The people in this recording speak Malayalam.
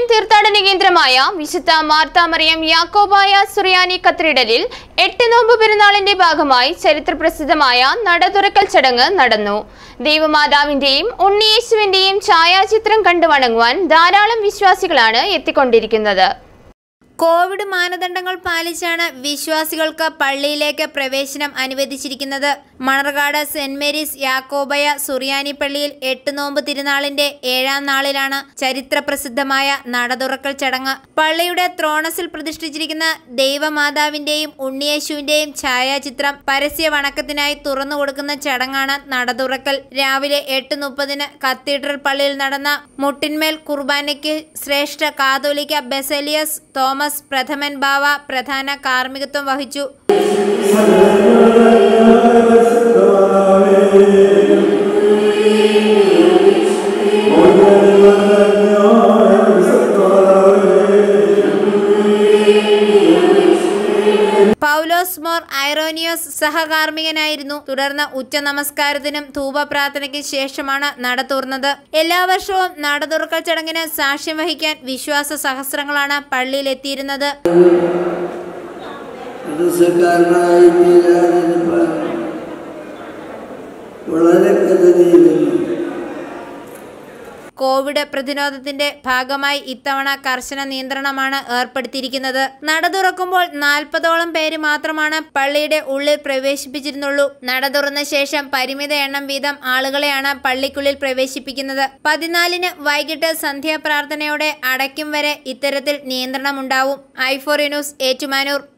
ക്രിസ്ത്യൻ തീർത്ഥാടന കേന്ദ്രമായ വിശുദ്ധ മാർത്താമറിയം യാക്കോബായ സുറിയാനി കത്തീഡ്രലിൽ എട്ട് നോമ്പ് പെരുന്നാളിന്റെ ഭാഗമായി ചരിത്രപ്രസിദ്ധമായ നടതുറക്കൽ ചടങ്ങ് നടന്നു ദൈവമാതാവിന്റെയും ഉണ്ണിയേശുവിന്റെയും ഛായാചിത്രം കണ്ടു വണങ്ങുവാൻ ധാരാളം വിശ്വാസികളാണ് എത്തിക്കൊണ്ടിരിക്കുന്നത് കോവിഡ് മാനദണ്ഡങ്ങൾ പാലിച്ചാണ് വിശ്വാസികൾക്ക് പള്ളിയിലേക്ക് പ്രവേശനം അനുവദിച്ചിരിക്കുന്നത് മണർകാട് സെന്റ് മേരീസ് യാക്കോബയ സുറിയാനി പള്ളിയിൽ എട്ട് നോമ്പ് തിരുനാളിന്റെ ഏഴാം നാളിലാണ് ചരിത്രപ്രസിദ്ധമായ നടതുറക്കൽ ചടങ്ങ് പള്ളിയുടെ ത്രോണസിൽ പ്രതിഷ്ഠിച്ചിരിക്കുന്ന ദൈവമാതാവിന്റെയും ഉണ്ണിയേശുവിന്റെയും ഛായാചിത്രം പരസ്യ വണക്കത്തിനായി തുറന്നു കൊടുക്കുന്ന ചടങ്ങാണ് നടതുറക്കൽ രാവിലെ എട്ട് മുപ്പതിന് കത്തീഡ്രൽ പള്ളിയിൽ നടന്ന മുട്ടിന്മേൽ കുർബാനയ്ക്ക് ശ്രേഷ്ഠ കാതോലിക്ക ബെസലിയസ് തോമസ് പ്രഥമൻ ബാവ പ്രധാന കാർമ്മികത്വം വഹിച്ചു പൗലോസ് മോർ ഐറോനിയോസ് സഹകാർമ്മികനായിരുന്നു തുടർന്ന് ഉച്ച നമസ്കാരത്തിനും ധൂപ പ്രാർത്ഥനയ്ക്ക് ശേഷമാണ് നട തുറന്നത് എല്ലാ വർഷവും നട തുറക്കൽ ചടങ്ങിന് സാക്ഷ്യം വഹിക്കാൻ വിശ്വാസ സഹസ്രങ്ങളാണ് പള്ളിയിലെത്തിയിരുന്നത് മനസ്സക്കാരനായി തീരാതിരിപ്പാൻ വളരെ കരുതിയിരുന്നു കോവിഡ് പ്രതിരോധത്തിന്റെ ഭാഗമായി ഇത്തവണ കർശന നിയന്ത്രണമാണ് ഏർപ്പെടുത്തിയിരിക്കുന്നത് നട തുറക്കുമ്പോൾ നാൽപ്പതോളം പേര് മാത്രമാണ് പള്ളിയുടെ ഉള്ളിൽ പ്രവേശിപ്പിച്ചിരുന്നുള്ളൂ നട തുറന്ന ശേഷം പരിമിത എണ്ണം വീതം ആളുകളെയാണ് പള്ളിക്കുള്ളിൽ പ്രവേശിപ്പിക്കുന്നത് പതിനാലിന് വൈകിട്ട് സന്ധ്യാപ്രാർത്ഥനയോടെ അടയ്ക്കും വരെ ഇത്തരത്തിൽ നിയന്ത്രണമുണ്ടാവും ഐഫോറി ന്യൂസ് ഏറ്റുമാനൂർ